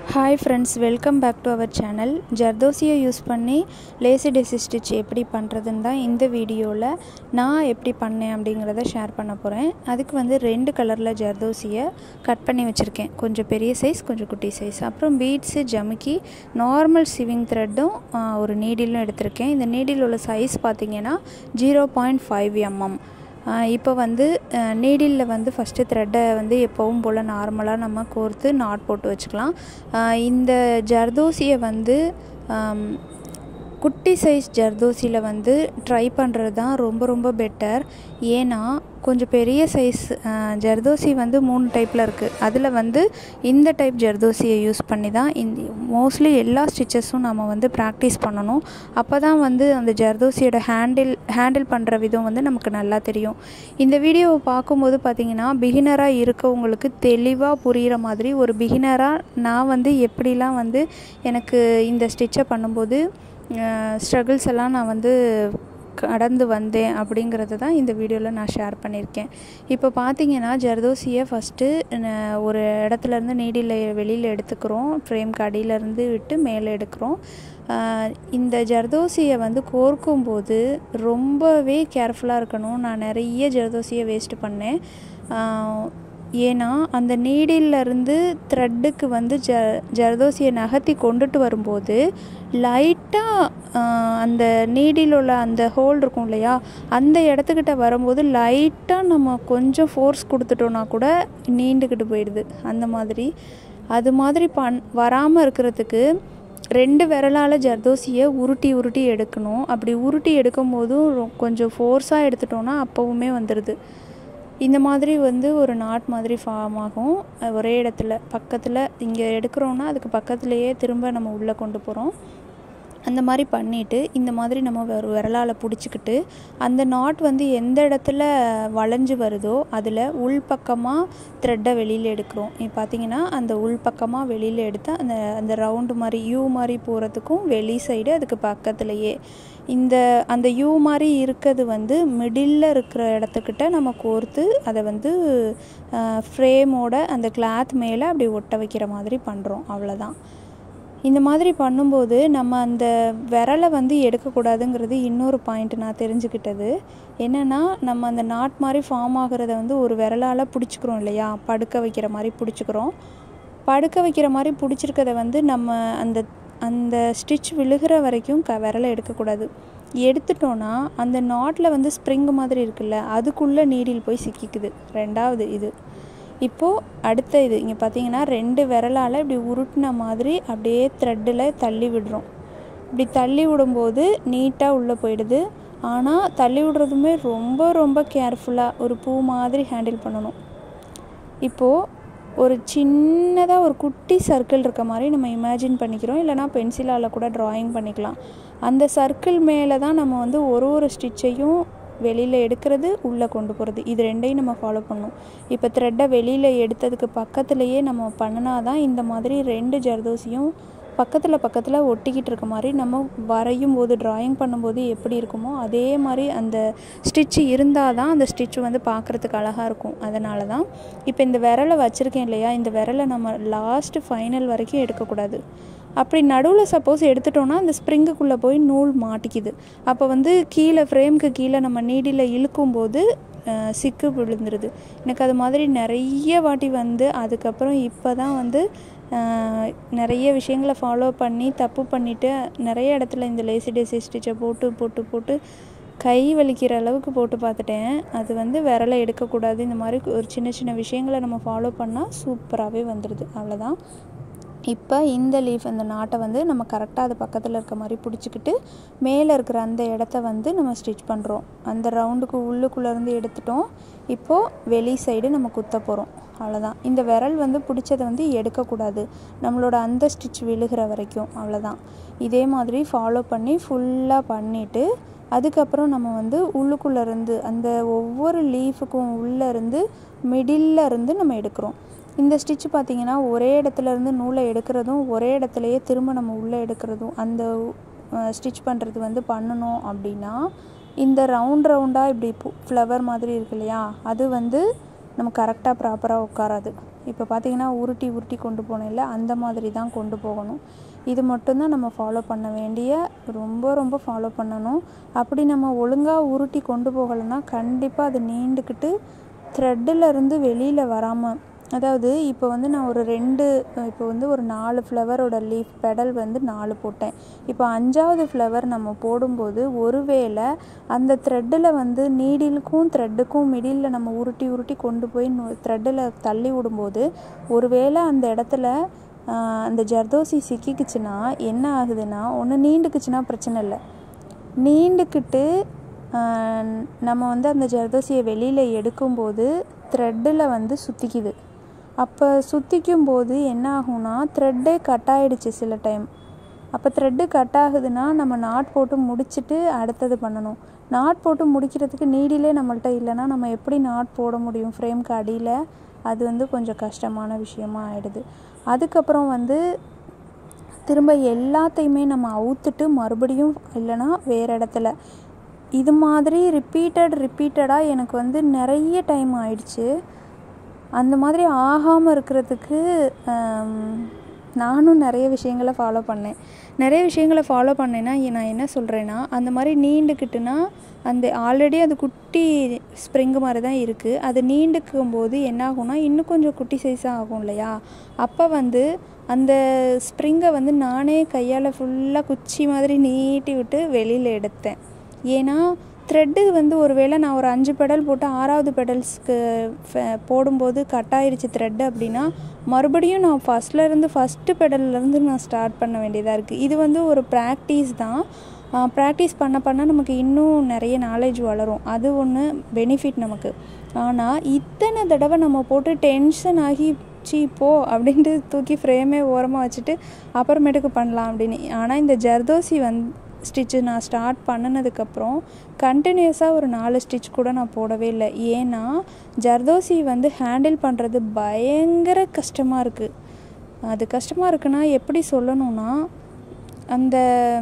hi friends welcome back to our channel ஜர்தோசியை use பண்ணி lazy daisy stitch எப்படி பண்ணுறதுன்னு தான் இந்த வீடியோவில் நான் எப்படி பண்ணேன் அப்படிங்கிறத ஷேர் பண்ண போகிறேன் அதுக்கு வந்து ரெண்டு கலரில் ஜர்தோசியை கட் பண்ணி வச்சுருக்கேன் கொஞ்சம் பெரிய சைஸ் கொஞ்சம் குட்டி சைஸ் அப்புறம் பீட்ஸு ஜமுக்கி நார்மல் சிவிங் த்ரெட்டும் ஒரு நீடிலும் எடுத்திருக்கேன் இந்த நீடில் உள்ள சைஸ் பார்த்திங்கன்னா ஜீரோ பாயிண்ட் ஃபைவ் எம்எம் இப்போ வந்து நீடிலில் வந்து ஃபஸ்ட்டு த்ரெட்டை வந்து எப்போவும் போல் நார்மலாக நம்ம கோர்த்து நாட் போட்டு வச்சுக்கலாம் இந்த ஜர்தோசியை வந்து குட்டி சைஸ் ஜர்தோசியில் வந்து ட்ரை பண்ணுறது தான் ரொம்ப ரொம்ப பெட்டர் ஏன்னா கொஞ்சம் பெரிய சைஸ் ஜர்தோசி வந்து மூணு டைப்பில் இருக்குது அதில் வந்து இந்த டைப் ஜர்தோசியை யூஸ் பண்ணி தான் இந்த மோஸ்ட்லி எல்லா ஸ்டிச்சஸும் நம்ம வந்து ப்ராக்டிஸ் பண்ணணும் அப்போ தான் வந்து அந்த ஜர்தோசியோட ஹேண்டில் ஹேண்டில் பண்ணுற விதம் வந்து நமக்கு நல்லா தெரியும் இந்த வீடியோவை பார்க்கும்போது பார்த்திங்கன்னா பிகினராக இருக்கவங்களுக்கு தெளிவாக புரிகிற மாதிரி ஒரு பிகினராக நான் வந்து எப்படிலாம் வந்து எனக்கு இந்த ஸ்டிச்சை பண்ணும்போது ஸ்ட்ரகிள்ஸ் எல்லாம் நான் வந்து கடந்து வந்தேன் அப்படிங்கிறது தான் இந்த வீடியோவில் நான் ஷேர் பண்ணியிருக்கேன் இப்போ பார்த்தீங்கன்னா ஜர்தோசியை ஃபஸ்ட்டு ஒரு இடத்துலேருந்து நீடியில் வெளியில் எடுத்துக்கிறோம் ஃப்ரேம்க்கு அடியிலேருந்து விட்டு மேலே எடுக்கிறோம் இந்த ஜர்தோசியை வந்து கோர்க்கும்போது ரொம்பவே கேர்ஃபுல்லாக இருக்கணும் நான் நிறைய ஜர்தோசியை வேஸ்ட் பண்ணேன் ஏன்னா அந்த நீடிலிருந்து த்ரெட்டுக்கு வந்து ஜ ஜர்தோசியை நகர்த்தி கொண்டுட்டு வரும்போது லைட்டாக அந்த நீடில் உள்ள அந்த ஹோல் இருக்கும் இல்லையா அந்த இடத்துக்கிட்ட வரும்போது லைட்டாக நம்ம கொஞ்சம் ஃபோர்ஸ் கொடுத்துட்டோன்னா கூட நீண்டுக்கிட்டு போயிடுது அந்த மாதிரி அது மாதிரி பண் வராமல் இருக்கிறதுக்கு ரெண்டு விரலால் ஜர்தோசியை உருட்டி உருட்டி எடுக்கணும் அப்படி உருட்டி எடுக்கும் போதும் கொஞ்சம் ஃபோர்ஸாக எடுத்துட்டோன்னா அப்போவுமே வந்துடுது இந்த மாதிரி வந்து ஒரு நாட் மாதிரி ஃபார்ம் ஆகும் ஒரே இடத்துல பக்கத்தில் இங்கே எடுக்கிறோன்னா அதுக்கு பக்கத்துலேயே திரும்ப நம்ம உள்ளே கொண்டு போகிறோம் அந்த மாதிரி பண்ணிவிட்டு இந்த மாதிரி நம்ம ஒரு விரலால் பிடிச்சிக்கிட்டு அந்த நாட் வந்து எந்த இடத்துல வளைஞ்சு வருதோ அதில் உள்பக்கமாக த்ரெட்டை வெளியில் எடுக்கிறோம் இப்போ பார்த்தீங்கன்னா அந்த உள்பக்கமாக வெளியில் எடுத்து அந்த அந்த ரவுண்டு மாதிரி யூ மாதிரி போகிறதுக்கும் வெளி சைடு அதுக்கு பக்கத்துலேயே இந்த அந்த யூ மாதிரி இருக்கிறது வந்து மிடில் இருக்கிற இடத்துக்கிட்ட நம்ம கோர்த்து அதை வந்து ஃப்ரேமோட அந்த கிளாத் மேலே அப்படி ஒட்ட வைக்கிற மாதிரி பண்ணுறோம் அவ்வளோதான் இந்த மாதிரி பண்ணும்போது நம்ம அந்த விரலை வந்து எடுக்கக்கூடாதுங்கிறது இன்னொரு பாயிண்ட் நான் தெரிஞ்சுக்கிட்டது என்னென்னா நம்ம அந்த நாட் மாதிரி ஃபார்ம் ஆகிறத வந்து ஒரு விரலால் பிடிச்சிக்கிறோம் இல்லையா படுக்க வைக்கிற மாதிரி பிடிச்சிக்கிறோம் படுக்க வைக்கிற மாதிரி பிடிச்சிருக்கத வந்து நம்ம அந்த அந்த ஸ்டிச் விழுகிற வரைக்கும் க விரலை எடுக்கக்கூடாது எடுத்துட்டோன்னா அந்த நாட்டில் வந்து ஸ்ப்ரிங் மாதிரி இருக்குல்ல அதுக்குள்ளே நீடில் போய் சிக்கிக்குது ரெண்டாவது இது இப்போது அடுத்த இது இங்கே பார்த்தீங்கன்னா ரெண்டு விரலால் இப்படி உருட்டின மாதிரி அப்படியே த்ரெட்டில் தள்ளி விடுறோம் இப்படி தள்ளி விடும்போது நீட்டாக உள்ளே போயிடுது ஆனால் தள்ளி விடுறதுமே ரொம்ப ரொம்ப கேர்ஃபுல்லாக ஒரு பூ மாதிரி ஹேண்டில் பண்ணணும் இப்போது ஒரு சின்னதாக ஒரு குட்டி சர்க்கிள் இருக்க மாதிரி நம்ம இமேஜின் பண்ணிக்கிறோம் இல்லைனா பென்சிலால் கூட ட்ராயிங் பண்ணிக்கலாம் அந்த சர்க்கிள் மேலே தான் நம்ம வந்து ஒரு ஒரு ஸ்டிச்சையும் வெளியில் எடுக்கிறது உள்ளே கொண்டு போகிறது இது ரெண்டையும் நம்ம ஃபாலோ பண்ணணும் இப்போ த்ரெட்டை வெளியில் எடுத்ததுக்கு பக்கத்துலேயே நம்ம பண்ணினா தான் இந்த மாதிரி ரெண்டு ஜர்தோசியும் பக்கத்தில் பக்கத்தில் ஒட்டிக்கிட்டு இருக்க மாதிரி நம்ம வரையும் போது ட்ராயிங் பண்ணும்போது எப்படி இருக்குமோ அதே மாதிரி அந்த ஸ்டிச்சு இருந்தால் தான் அந்த ஸ்டிச்சு வந்து பார்க்குறதுக்கு அழகாக இருக்கும் அதனால தான் இப்போ இந்த விரலை வச்சுருக்கேன் இல்லையா இந்த விரலை நம்ம லாஸ்ட்டு ஃபைனல் வரைக்கும் எடுக்கக்கூடாது அப்படி நடுவில் சப்போஸ் எடுத்துட்டோன்னா அந்த ஸ்ப்ரிங்குக்குள்ளே போய் நூல் மாட்டிக்குது அப்போ வந்து கீழே ஃப்ரேம்க்கு கீழே நம்ம நீடியில் இழுக்கும்போது சிக்கு விழுந்துருது எனக்கு அது மாதிரி நிறைய வாட்டி வந்து அதுக்கப்புறம் இப்போ தான் வந்து நிறைய விஷயங்களை ஃபாலோ பண்ணி தப்பு பண்ணிவிட்டு நிறைய இடத்துல இந்த லேசி டேசி ஸ்டிச்சை போட்டு போட்டு போட்டு கை வலிக்கிற அளவுக்கு போட்டு பார்த்துட்டேன் அது வந்து விரலை எடுக்கக்கூடாது இந்த மாதிரி ஒரு சின்ன சின்ன விஷயங்களை நம்ம ஃபாலோ பண்ணால் சூப்பராகவே வந்துடுது அவ்வளோதான் இப்போ இந்த லீஃப் அந்த நாட்டை வந்து நம்ம கரெக்டாக அது பக்கத்தில் இருக்க மாதிரி பிடிச்சிக்கிட்டு மேலே இருக்கிற அந்த இடத்த வந்து நம்ம ஸ்டிச் பண்ணுறோம் அந்த ரவுண்டுக்கு உள்ளுக்குள்ளேருந்து எடுத்துட்டோம் இப்போது வெளி சைடு நம்ம குத்த போகிறோம் அவ்வளோதான் இந்த விரல் வந்து பிடிச்சதை வந்து எடுக்கக்கூடாது நம்மளோட அந்த ஸ்டிச் விழுகிற வரைக்கும் அவ்வளோதான் இதே மாதிரி ஃபாலோ பண்ணி ஃபுல்லாக பண்ணிவிட்டு அதுக்கப்புறம் நம்ம வந்து உள்ளுக்குள்ளேருந்து அந்த ஒவ்வொரு லீஃபுக்கும் உள்ளேருந்து மிடில் இருந்து நம்ம எடுக்கிறோம் இந்த ஸ்டிச் பார்த்திங்கன்னா ஒரே இடத்துல இருந்து நூலை எடுக்கிறதும் ஒரே இடத்துலையே திரும்ப நம்ம உள்ளே எடுக்கிறதும் அந்த ஸ்டிச் பண்ணுறது வந்து பண்ணணும் அப்படின்னா இந்த ரவுண்ட் ரவுண்டாக இப்படி ஃப்ளவர் மாதிரி இருக்கு இல்லையா அது வந்து நம்ம கரெக்டாக ப்ராப்பராக உட்காராது இப்போ பார்த்தீங்கன்னா உருட்டி உருட்டி கொண்டு போனேன்ல அந்த மாதிரி தான் கொண்டு போகணும் இது மட்டும்தான் நம்ம ஃபாலோ பண்ண வேண்டிய ரொம்ப ரொம்ப ஃபாலோ பண்ணணும் அப்படி நம்ம ஒழுங்காக உருட்டி கொண்டு போகலைன்னா கண்டிப்பாக அது நீண்டுக்கிட்டு த்ரெட்டில் இருந்து வெளியில் வராமல் அதாவது இப்போ வந்து நான் ஒரு ரெண்டு இப்போ வந்து ஒரு நாலு ஃப்ளவரோட லீஃப் பெடல் வந்து நாலு போட்டேன் இப்போ அஞ்சாவது ஃப்ளவர் நம்ம போடும்போது ஒருவேளை அந்த த்ரெட்டில் வந்து நீடிலுக்கும் த்ரெட்டுக்கும் மிடிலில் நம்ம உருட்டி உருட்டி கொண்டு போய் த்ரெட்டில் தள்ளி விடும்போது ஒருவேளை அந்த இடத்துல அந்த ஜர்தோசி சிக்கிக்குச்சுன்னா என்ன ஆகுதுன்னா ஒன்று நீண்டுக்குச்சுன்னா பிரச்சனை இல்லை நீண்டுக்கிட்டு நம்ம வந்து அந்த ஜர்தோசியை வெளியில் எடுக்கும்போது த்ரெட்டில் வந்து சுற்றிக்குது அப்போ சுற்றிக்கும் போது என்ன ஆகும்னா த்ரெட்டே கட் ஆகிடுச்சு சில டைம் அப்போ த்ரெட்டு கட் ஆகுதுன்னா நம்ம நாட் போட்டு முடிச்சுட்டு அடுத்தது பண்ணணும் நாட் போட்டு முடிக்கிறதுக்கு நீடிலே நம்மள்ட்ட இல்லைன்னா நம்ம எப்படி நாட் போட முடியும் ஃப்ரேம்க்கு அடியில் அது வந்து கொஞ்சம் கஷ்டமான விஷயமா ஆகிடுது அதுக்கப்புறம் வந்து திரும்ப எல்லாத்தையுமே நம்ம அவுத்துட்டு மறுபடியும் இல்லைன்னா வேறு இடத்துல இது மாதிரி ரிப்பீட்டட் ரிப்பீட்டடாக எனக்கு வந்து நிறைய டைம் ஆயிடுச்சு அந்த மாதிரி ஆகாமல் இருக்கிறதுக்கு நானும் நிறைய விஷயங்களை ஃபாலோ பண்ணேன் நிறைய விஷயங்களை ஃபாலோ பண்ணேன்னா நான் என்ன சொல்கிறேன்னா அந்த மாதிரி நீண்டுக்கிட்டுனா அந்த ஆல்ரெடி அது குட்டி ஸ்ப்ரிங்கு மாதிரி தான் இருக்குது அது நீண்டுக்கும் போது என்ன ஆகும்னா இன்னும் கொஞ்சம் குட்டி சைஸாக ஆகும் இல்லையா அப்போ வந்து அந்த ஸ்ப்ரிங்கை வந்து நானே கையால் ஃபுல்லாக குச்சி மாதிரி நீட்டி விட்டு வெளியில் எடுத்தேன் ஏன்னா த்ரெட்டு வந்து ஒரு வேளை நான் ஒரு அஞ்சு பெடல் போட்டு ஆறாவது பெடல்ஸ்க்கு போடும்போது கட் ஆயிடுச்சு த்ரெட்டு அப்படின்னா மறுபடியும் நான் ஃபஸ்ட்லேருந்து ஃபஸ்ட்டு பெடல்லேருந்து நான் ஸ்டார்ட் பண்ண வேண்டியதாக இருக்குது இது வந்து ஒரு ப்ராக்டிஸ் தான் ப்ராக்டிஸ் பண்ண பண்ண நமக்கு இன்னும் நிறைய நாலேஜ் வளரும் அது ஒன்று பெனிஃபிட் நமக்கு ஆனால் இத்தனை தடவை நம்ம போட்டு டென்ஷன் ஆகி சீ போ அப்படின்ட்டு தூக்கி ஃப்ரேமே ஓரமாக வச்சுட்டு அப்புறமேட்டுக்கு பண்ணலாம் அப்படின்னு ஆனால் இந்த ஜர்தோசி வந் ஸ்டிச்சு நான் ஸ்டார்ட் பண்ணினதுக்கப்புறம் கண்டினியூஸாக ஒரு நாலு ஸ்டிச் கூட நான் போடவே இல்லை ஏன்னா ஜர்தோசி வந்து ஹேண்டில் பண்ணுறது பயங்கர கஷ்டமாக இருக்குது அது கஷ்டமாக இருக்குன்னா எப்படி சொல்லணும்னா அந்த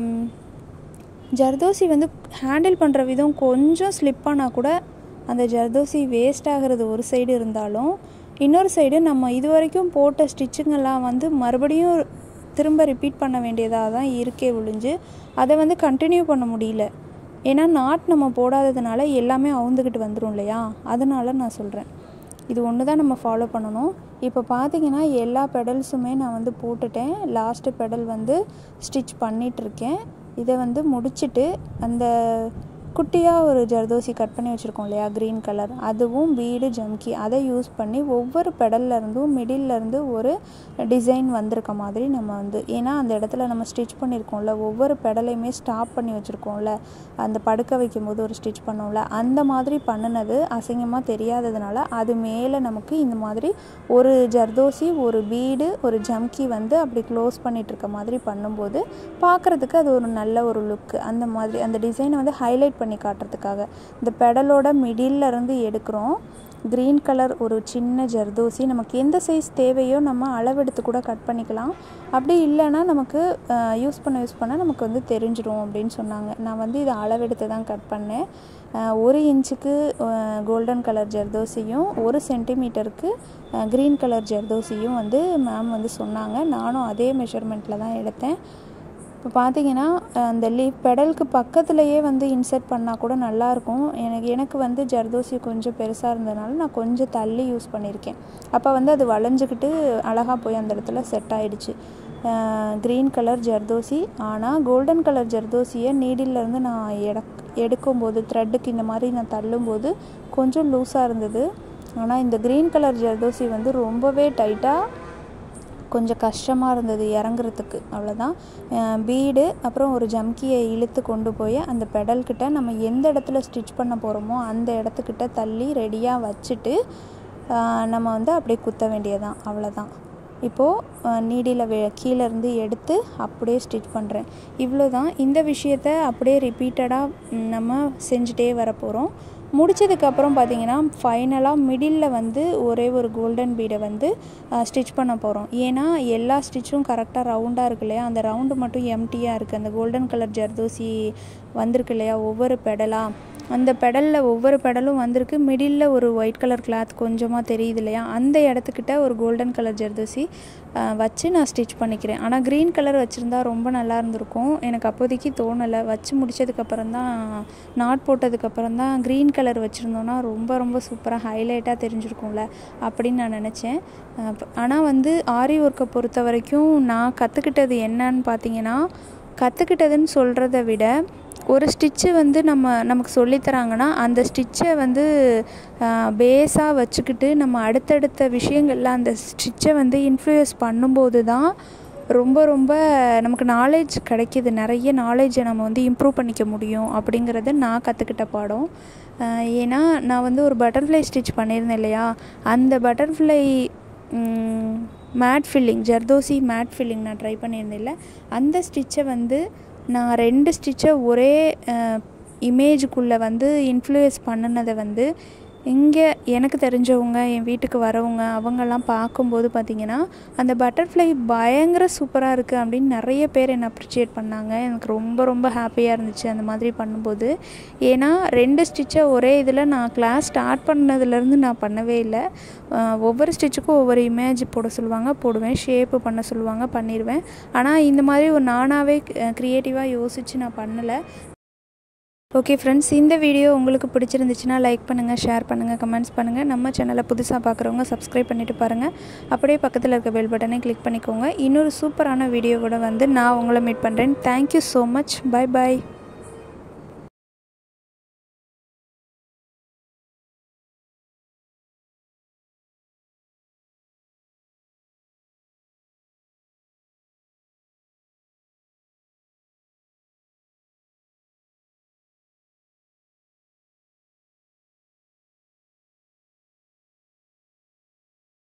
ஜர்தோசி வந்து ஹேண்டில் பண்ணுற விதம் கொஞ்சம் ஸ்லிப் ஆனால் கூட அந்த ஜர்தோசி வேஸ்ட் ஆகிறது ஒரு சைடு இருந்தாலும் இன்னொரு சைடு நம்ம இது வரைக்கும் போட்ட ஸ்டிச்சுங்கெல்லாம் வந்து மறுபடியும் திரும்ப ரிப்பீட் பண்ண வேண்டியதாக தான் இருக்கே ஒழிஞ்சு அதை வந்து கண்டினியூ பண்ண முடியல ஏன்னா நாட் நம்ம போடாததுனால எல்லாமே அவுந்துக்கிட்டு வந்துடும் இல்லையா அதனால நான் சொல்கிறேன் இது ஒன்று தான் நம்ம ஃபாலோ பண்ணணும் இப்போ பார்த்தீங்கன்னா எல்லா பெடல்ஸுமே நான் வந்து போட்டுட்டேன் லாஸ்ட்டு பெடல் வந்து ஸ்டிச் பண்ணிகிட்ருக்கேன் இதை வந்து முடிச்சுட்டு அந்த குட்டியாக ஒரு ஜர்தோசி கட் பண்ணி வச்சுருக்கோம் இல்லையா க்ரீன் கலர் அதுவும் பீடு ஜம்கி அதை யூஸ் பண்ணி ஒவ்வொரு பெடல்லேருந்தும் மிடில்லேருந்து ஒரு டிசைன் வந்திருக்க மாதிரி நம்ம வந்து ஏன்னா அந்த இடத்துல நம்ம ஸ்டிச் பண்ணியிருக்கோம்ல ஒவ்வொரு பெடலையுமே ஸ்டாப் பண்ணி வச்சுருக்கோம்ல அந்த படுக்க வைக்கும்போது ஒரு ஸ்டிச் பண்ணோம்ல அந்த மாதிரி பண்ணினது அசிங்கமாக தெரியாததுனால அது மேலே நமக்கு இந்த மாதிரி ஒரு ஜர்தோசி ஒரு பீடு ஒரு ஜம்கி வந்து அப்படி க்ளோஸ் பண்ணிட்டு இருக்க மாதிரி பண்ணும்போது பார்க்குறதுக்கு அது ஒரு நல்ல ஒரு லுக்கு அந்த மாதிரி அந்த டிசைனை வந்து ஹைலைட் பண்ணி காட்டுறதுக்காக இந்த பெடலோட மிடில்ல இருந்து எடுக்கிறோம் க்ரீன் கலர் ஒரு சின்ன ஜர்தோசி நமக்கு எந்த சைஸ் தேவையோ நம்ம அளவெடுத்து கூட கட் பண்ணிக்கலாம் அப்படி இல்லைன்னா நமக்கு யூஸ் பண்ண யூஸ் பண்ண நமக்கு வந்து தெரிஞ்சிடும் அப்படின்னு சொன்னாங்க நான் வந்து இதை அளவெடுத்து தான் கட் பண்ணேன் ஒரு இன்ச்சுக்கு கோல்டன் கலர் ஜர்தோசியும் ஒரு சென்டிமீட்டருக்கு க்ரீன் கலர் ஜர்தோசியும் வந்து மேம் வந்து சொன்னாங்க நானும் அதே மெஷர்மெண்ட்டில் தான் எடுத்தேன் இப்போ பார்த்தீங்கன்னா அந்த லீவ் பெடலுக்கு பக்கத்துலேயே வந்து இன்சர்ட் பண்ணால் கூட நல்லாயிருக்கும் எனக்கு எனக்கு வந்து ஜர்தோசி கொஞ்சம் பெருசாக இருந்ததுனால நான் கொஞ்சம் தள்ளி யூஸ் பண்ணியிருக்கேன் அப்போ வந்து அது வளைஞ்சிக்கிட்டு அழகாக போய் அந்த இடத்துல செட் ஆகிடுச்சு க்ரீன் கலர் ஜர்தோசி ஆனால் கோல்டன் கலர் ஜர்தோசியை நீடிலேருந்து நான் எட எடுக்கும்போது த்ரெட்டுக்கு இந்த மாதிரி நான் தள்ளும்போது கொஞ்சம் லூஸாக இருந்தது ஆனால் இந்த க்ரீன் கலர் ஜர்தோசி வந்து ரொம்பவே டைட்டாக கொஞ்சம் கஷ்டமாக இருந்தது இறங்குறதுக்கு அவ்வளோதான் பீடு அப்புறம் ஒரு ஜம்கியை இழுத்து கொண்டு போய் அந்த பெடல்கிட்ட நம்ம எந்த இடத்துல ஸ்டிச் பண்ண போகிறோமோ அந்த இடத்துக்கிட்ட தள்ளி ரெடியாக வச்சுட்டு நம்ம வந்து அப்படியே குத்த வேண்டியதான் அவ்வளோதான் இப்போது நீடியில் வே கீழேருந்து எடுத்து அப்படியே ஸ்டிச் பண்ணுறேன் இவ்வளோ தான் இந்த விஷயத்த அப்படியே ரிப்பீட்டடாக நம்ம செஞ்சுட்டே வர போகிறோம் முடித்ததுக்கப்புறம் பார்த்தீங்கன்னா ஃபைனலாக மிடில் வந்து ஒரே ஒரு கோல்டன் பீடை வந்து ஸ்டிச் பண்ண போகிறோம் ஏன்னா எல்லா ஸ்டிச்சும் கரெக்டாக ரவுண்டாக இருக்கு இல்லையா அந்த ரவுண்டு மட்டும் எம்டியாக இருக்குது அந்த கோல்டன் கலர் ஜர்தோசி வந்திருக்கு இல்லையா ஒவ்வொரு பெடலாக அந்த பெடலில் ஒவ்வொரு பெடலும் வந்திருக்கு மிடில் ஒரு ஒயிட் கலர் கிளாத் கொஞ்சமாக தெரியுது இல்லையா அந்த இடத்துக்கிட்ட ஒரு கோல்டன் கலர் ஜர்தோசி வச்சு நான் ஸ்டிச் பண்ணிக்கிறேன் ஆனால் க்ரீன் கலர் வச்சுருந்தா ரொம்ப நல்லா இருந்திருக்கும் எனக்கு அப்போதைக்கு தோணலை வச்சு முடித்ததுக்கப்புறம் தான் நாட் போட்டதுக்கப்புறம் தான் க்ரீன் கலர் வச்சுருந்தோன்னா ரொம்ப ரொம்ப சூப்பராக ஹைலைட்டாக தெரிஞ்சிருக்கும்ல அப்படின்னு நான் நினச்சேன் ஆனால் வந்து ஆரி ஒர்க்கை பொறுத்த வரைக்கும் நான் கற்றுக்கிட்டது என்னன்னு பார்த்தீங்கன்னா கற்றுக்கிட்டதுன்னு சொல்கிறத விட ஒரு ஸ்டிச்சு வந்து நம்ம நமக்கு சொல்லித்தராங்கன்னா அந்த ஸ்டிச்சை வந்து பேஸாக வச்சுக்கிட்டு நம்ம அடுத்தடுத்த விஷயங்களில் அந்த ஸ்டிச்சை வந்து இன்ஃப்ளூயஸ் பண்ணும்போது தான் ரொம்ப ரொம்ப நமக்கு நாலேஜ் கிடைக்கிது நிறைய நாலேஜை நம்ம வந்து இம்ப்ரூவ் பண்ணிக்க முடியும் அப்படிங்கிறத நான் கற்றுக்கிட்ட பாடம் ஏன்னா நான் வந்து ஒரு பட்டர்ஃப்ளை ஸ்டிச் பண்ணியிருந்தேன் இல்லையா அந்த பட்டர்ஃப்ளை மேட் ஃபில்லிங் ஜர்தோசி மேட் ஃபில்லிங் நான் ட்ரை பண்ணியிருந்தேன்ல அந்த ஸ்டிச்சை வந்து நான் ரெண்டு ஸ்டிச்சை ஒரே இமேஜுக்குள்ளே வந்து இன்ஃப்ளூயஸ் பண்ணினதை வந்து இங்கே எனக்கு தெரிஞ்சவங்க என் வீட்டுக்கு வரவங்க அவங்கெல்லாம் பார்க்கும்போது பார்த்திங்கன்னா அந்த பட்டர்ஃப்ளை பயங்கர சூப்பராக இருக்குது அப்படின்னு நிறைய பேர் என்னை அப்ரிஷியேட் பண்ணாங்க எனக்கு ரொம்ப ரொம்ப ஹாப்பியாக இருந்துச்சு அந்த மாதிரி பண்ணும்போது ஏன்னா ரெண்டு ஸ்டிச்சை ஒரே இதில் நான் கிளாஸ் ஸ்டார்ட் பண்ணதுலேருந்து நான் பண்ணவே இல்லை ஒவ்வொரு ஸ்டிச்சுக்கும் ஒவ்வொரு இமேஜ் போட சொல்லுவாங்க போடுவேன் ஷேப்பு பண்ண சொல்லுவாங்க பண்ணிடுவேன் ஆனால் இந்த மாதிரி ஒரு நானாகவே க்ரியேட்டிவாக யோசித்து நான் பண்ணலை ஓகே ஃப்ரெண்ட்ஸ் இந்த வீடியோ உங்களுக்கு பிடிச்சிருந்துச்சுன்னா லைக் பண்ணுங்கள் ஷேர் பண்ணுங்கள் கமெண்ட்ஸ் பண்ணுங்கள் நம்ம சேனலை புதுசாக பார்க்குறவங்க சப்ஸ்கிரைப் பண்ணிவிட்டு பாருங்கள் அப்படியே பக்கத்தில் இருக்க பெல் பட்டனை கிளிக் பண்ணிக்கோங்க இன்னொரு சூப்பரான வீடியோவோட வந்து நான் உங்களை மீட் பண்ணுறேன் தேங்க்யூ ஸோ மச் பை பாய்